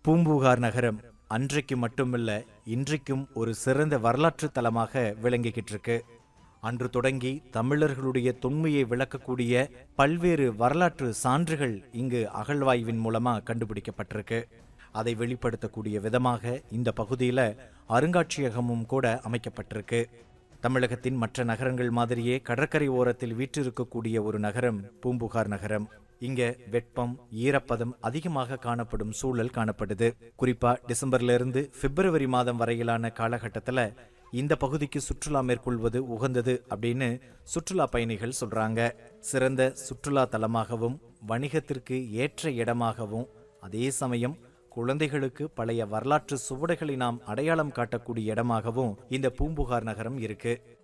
பூம்புகார் நகரம் அன்றைக்கு மட்டுமல்ல இன்றைக்கும் ஒரு சிறந்த வரலாற்று தலமாக விளங்கிக்கிட்டு இருக்கு அன்று தொடங்கி தமிழர்களுடைய தொன்மையை விளக்கக்கூடிய பல்வேறு வரலாற்று சான்றுகள் இங்கு அகழ்வாய்வின் மூலமா கண்டுபிடிக்கப்பட்டிருக்கு அதை வெளிப்படுத்தக்கூடிய விதமாக இந்த பகுதியில அருங்காட்சியகமும் கூட அமைக்கப்பட்டிருக்கு தமிழகத்தின் மற்ற நகரங்கள் மாதிரியே கடற்கரை ஓரத்தில் வீற்றிருக்கக்கூடிய ஒரு நகரம் பூம்புகார் நகரம் இங்க வெப்பம் ஈரப்பதம் அதிகமாக காணப்படும் சூழல் காணப்படுது குறிப்பா டிசம்பர்ல இருந்து பிப்ரவரி மாதம் வரையிலான காலகட்டத்துல இந்த பகுதிக்கு சுற்றுலா மேற்கொள்வது உகந்தது அப்படின்னு சுற்றுலா பயணிகள் சொல்றாங்க சிறந்த சுற்றுலா தலமாகவும் வணிகத்திற்கு ஏற்ற இடமாகவும் அதே சமயம் குழந்தைகளுக்கு பழைய வரலாற்று சுவடுகளை நாம் அடையாளம் காட்டக்கூடிய இடமாகவும் இந்த பூம்புகார் நகரம் இருக்கு